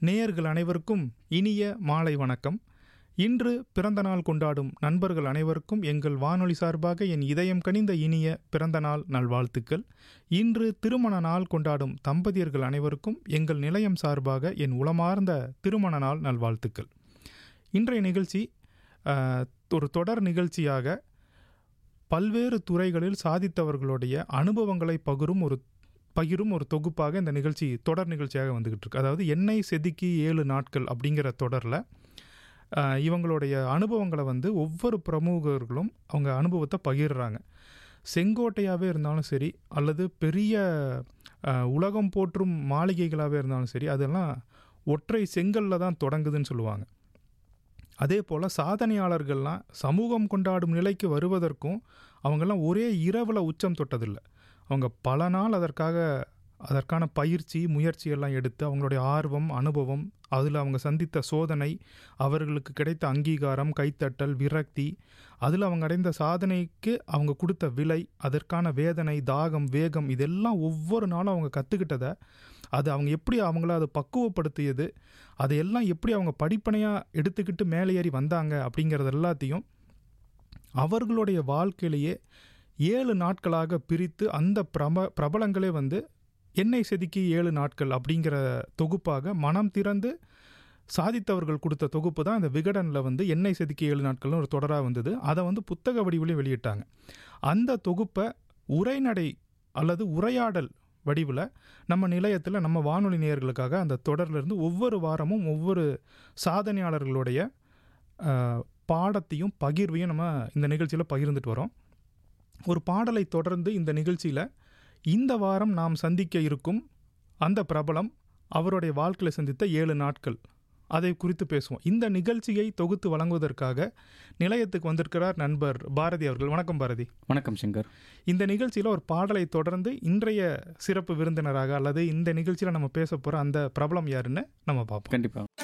நேயர்கள் அனைவருக்கும் இனிய மாலை வணக்கம் இன்று பிறந்த நாள் கொண்டாடும் நண்பர்கள் அனைவருக்கும் எங்கள் வானொலி சார்பாக என் இதயம் கனிந்த இனிய பிறந்த நாள் நல்வாழ்த்துக்கள் இன்று திருமண நாள் கொண்டாடும் தம்பதியர்கள் அனைவருக்கும் எங்கள் நிலையம் சார்பாக என் உளமார்ந்த திருமண நாள் நல்வாழ்த்துக்கள் இன்றைய நிகழ்ச்சி அஹ், ஒரு தொடர் நிகழ்ச்சியாக பல்வேறு துறைகளில் சாதித்தவர்களுடைய அனுபவங்களை பகிரும் ஒரு பகிரும் ஒரு தொகுப்பாக இந்த நிகழ்ச்சி தொடர் நிகழ்ச்சியாக வந்துகிட்டு இருக்கு அதாவது எண்ணெய் செதுக்கி ஏழு நாட்கள் அப்படிங்கிற தொடரில் ஆஹ், இவங்களுடைய அனுபவங்களை வந்து ஒவ்வொரு பிரமுகர்களும் அவங்க அனுபவத்தை பகிர்றாங்க செங்கோட்டையாகவே இருந்தாலும் சரி அல்லது பெரிய ஆஹ், உலகம் போற்றும் மாளிகைகளாகவே இருந்தாலும் சரி அதெல்லாம் ஒற்றை செங்கல்ல தான் தொடங்குதுன்னு சொல்லுவாங்க அதே போல் சாதனையாளர்கள்லாம் சமூகம் கொண்டாடும் நிலைக்கு வருவதற்கும் அவங்கெல்லாம் ஒரே இரவில் உச்சம் தொட்டதில்லை அவங்க பல நாள் அதற்காக அதற்கான பயிற்சி முயற்சி எல்லாம் எடுத்து அவங்களுடைய ஆர்வம் அனுபவம் அதில் அவங்க சந்தித்த சோதனை அவர்களுக்கு கிடைத்த அங்கீகாரம் கைத்தட்டல் விரக்தி அதில் அவங்க அடைந்த சாதனைக்கு அவங்க கொடுத்த விலை அதற்கான வேதனை தாகம் வேகம் இதெல்லாம் ஒவ்வொரு நாளும் அவங்க கற்றுக்கிட்டதை அது அவங்க எப்படி அவங்கள அதை பக்குவப்படுத்தியது அதையெல்லாம் எப்படி அவங்க படிப்பனையாக எடுத்துக்கிட்டு மேலே ஏறி வந்தாங்க அப்படிங்கிறது எல்லாத்தையும் அவர்களுடைய வாழ்க்கையிலேயே ஏழு நாட்களாக பிரித்து அந்த பிரப பிரபலங்களே வந்து எண்ணெய் செதுக்கி ஏழு நாட்கள் அப்படிங்கிற தொகுப்பாக மனம் திறந்து சாதித்தவர்கள் கொடுத்த தொகுப்பு தான் இந்த விகடனில் வந்து எண்ணெய் செதுக்கி ஏழு நாட்கள்னு ஒரு தொடராக வந்தது அதை வந்து புத்தக வடிவிலையும் வெளியிட்டாங்க அந்த தொகுப்பை உரைநடை அல்லது உரையாடல் வடிவில் நம்ம நிலையத்தில் நம்ம வானொலி நேயர்களுக்காக அந்த தொடர்லேருந்து ஒவ்வொரு வாரமும் ஒவ்வொரு சாதனையாளர்களுடைய அஹ், பாடத்தையும் பகிர்வையும் நம்ம இந்த நிகழ்ச்சியில் பகிர்ந்துட்டு வரோம் ஒரு பாடலை தொடர்ந்து இந்த நிகழ்ச்சியில் இந்த வாரம் நாம் சந்திக்க இருக்கும் அந்த பிரபலம் அவருடைய வாழ்க்கையில் சந்தித்த ஏழு நாட்கள் அதை குறித்து பேசுவோம் இந்த நிகழ்ச்சியை தொகுத்து வழங்குவதற்காக நிலையத்துக்கு வந்திருக்கிறார் நண்பர் பாரதி அவர்கள் வணக்கம் பாரதி வணக்கம் சங்கர் இந்த நிகழ்ச்சியில் ஒரு பாடலை தொடர்ந்து இன்றைய சிறப்பு விருந்தினராக அல்லது இந்த நிகழ்ச்சியில் நம்ம பேச போகிற அந்த பிரபலம் யாருன்னு நம்ம பார்ப்போம் கண்டிப்பாக